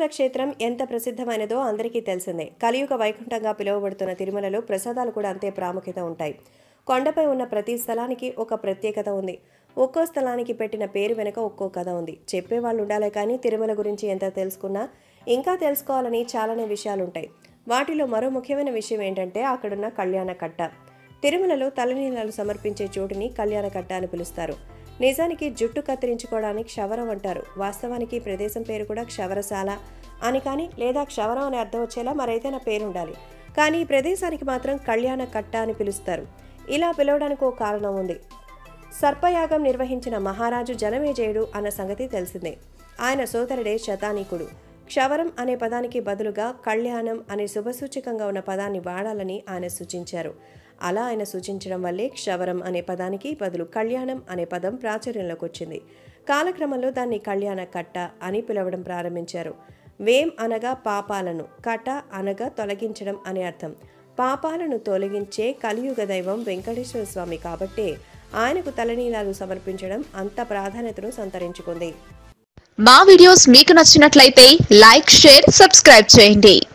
తిరుమల క్షేత్రం ఎంత ప్రసిద్ధమైనదో అందరికీ తెలిసిందే కలియుగ వైకుంఠంగా పిలువబడుతున్న తిరుమలలో ప్రసాదాలు కూడా అంతే ప్రాముఖ్యత ఉంటాయి కొండపై ఉన్న ప్రతి స్థలానికి ఒక ప్రత్యేకత ఉంది ఒక్కో స్థలానికి పెట్టిన పేరు వెనుక ఒక్కో కథ ఉంది చెప్పేవాళ్ళు ఉండాలే కానీ తిరుమల గురించి ఎంత తెలుసుకున్నా ఇంకా తెలుసుకోవాలని చాలానే విషయాలుంటాయి వాటిలో మరో ముఖ్యమైన విషయం ఏంటంటే అక్కడున్న కళ్యాణ కట్ట తిరుమలలో తలనీలాలు సమర్పించే చోటుని కళ్యాణ కట్ట అని పిలుస్తారు నిజానికి జుట్టు కత్తిరించుకోవడానికి క్షవరం అంటారు వాస్తవానికి ఈ ప్రదేశం పేరు కూడా క్షవరశాల అని కానీ లేదా క్షవరం అని అర్థం వచ్చేలా మరైతే పేరు ఉండాలి కానీ ఈ ప్రదేశానికి మాత్రం కళ్యాణ కట్ట అని పిలుస్తారు ఇలా పిలవడానికి ఓ కారణం ఉంది సర్పయాగం నిర్వహించిన మహారాజు జనమేజయుడు అన్న సంగతి తెలిసిందే ఆయన సోదరుడే శతానీకుడు క్షవరం అనే పదానికి బదులుగా కళ్యాణం అనే శుభసూచకంగా ఉన్న పదాన్ని వాడాలని ఆయన సూచించారు అలా ఆయన సూచించడం వల్లే క్షవరం అనే పదానికి బదులు కళ్యాణం అనే పదం ప్రాచుర్యంలోకి వచ్చింది కాలక్రమంలో దాన్ని కళ్యాణ కట్ట అని పిలవడం ప్రారంభించారు వేం అనగా పాపాలను కట అనగా తొలగించడం అనే అర్థం పాపాలను తొలగించే కలియుగ దైవం వెంకటేశ్వర స్వామి కాబట్టే ఆయనకు తలనీలాలు సమర్పించడం అంత ప్రాధాన్యతను సంతరించుకుంది మా వీడియోస్ మీకు నచ్చినట్లయితే లైక్ షేర్ సబ్స్క్రైబ్ చేయండి